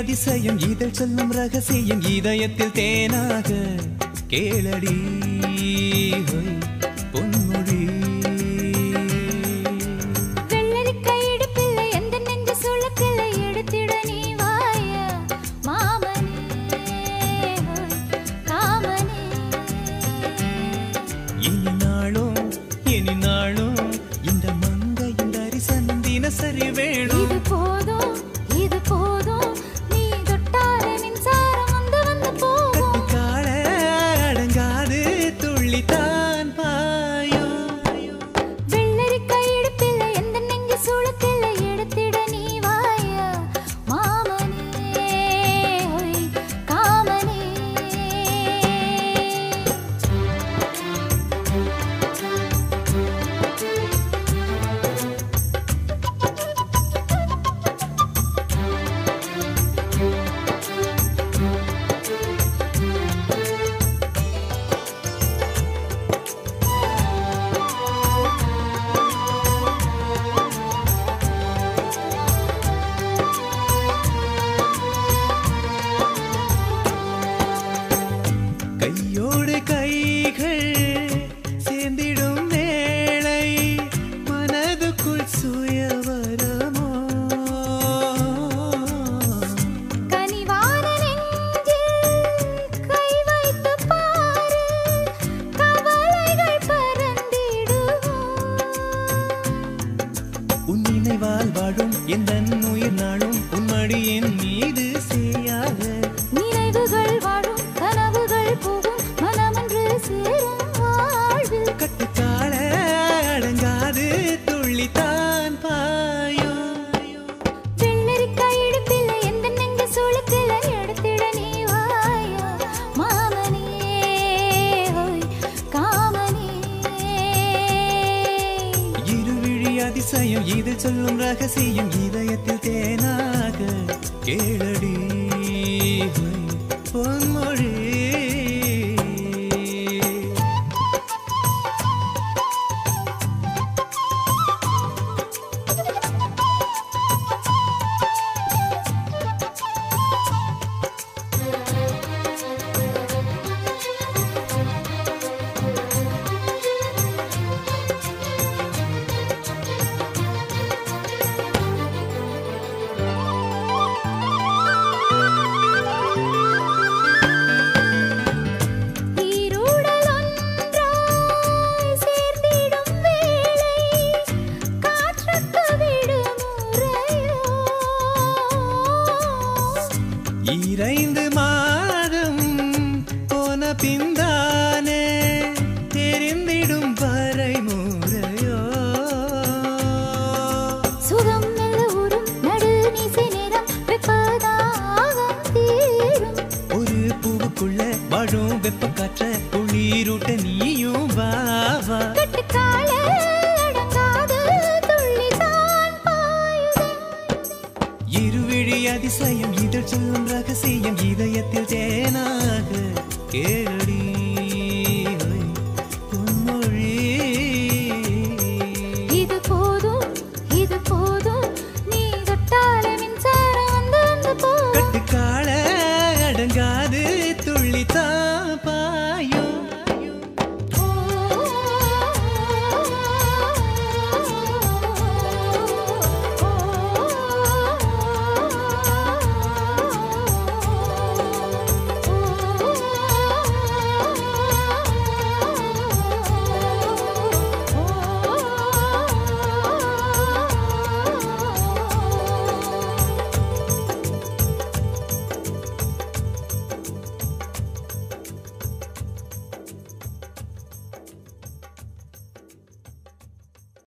அதிசயம் இதழ் சொல்லும் ரகசியம் இதயத்தில் தேனாக கேளடி ஹொய், பொன்மொழி வெள்ளரிக்கை இடுப்பில்லை, எந்த நெஞ்சு சுளுக்கில்லை, எடுத்திட நீ வாயா, மாமனே, ஹோய், காமனே. இனி நாளும் இனி நாளும் இந்த மங்கையின் தரிசனம் தினசரி வேணும் இது போதும், இது போதும், நீ தொட்டாலே மின்சாரம் வந்து வந்து போகும். கால அடங்காது துள்ளித்தான் பாயும் வெள்ளரிக்கை இடுப்பில்லை, எந்த நெஞ்சு சுளுக்கில்லை, எடுத்திட நீ வாயா, மாமனே, ஹோய், காமனே. கையோடு கைகள் சேர்ந்திடும் வேளை மனதுக்குள் சுயவரமோ கனிவான நெஞ்சில் கை வைத்துப் பாரு, கவலைகள் பறந்திடுமோ. உன் நினைவால் வாழும் எந்த உயிர் நாளும் உன் மடியின் மீது சேயாக நினைவுகள் வாழும், கனவுகள் போகும், மனமொன்று சேரும் வாழ்வில். கட்டுக்கால அடங்காது துள்ளித்தான் பாயும் வெள்ளரிக்காய் இடுப்பில்லை, எந்த நெஞ்சு சுளுக்கில்லை, எடுத்திட நீ வாயா, மாமனே, ஹோய், காமனே. இருவிழி அதிசயம் இது சொல்லும் ரகசியம் இதயத்தில் தேனாக கேளடி ஹொய், பொன்மொழி ஈருடல் ஒன்றாய் சேர்ந்திடும் வேளை, காற்றுக்கு விடுமுறையோ. ஈரைந்து மாதம் போன பிந்தானே தெரிந்திடும் வரை முறையோ சுகம் மெல்ல ஊறும், நடுநிசி நேரம் வெப்பதாகம் தீரும். ஒரு பூவுக்குள்ள வாழும் வெப்ப காற்ற குளிரூட்ட நீயும் வா வா கட்டுக்கால அடங்காது துள்ளிதான் பாயுதே. இருவிழி அதிசயம் இதழ் சொல்லும் ரகசியம் இதயத்தில் தேனாக கேள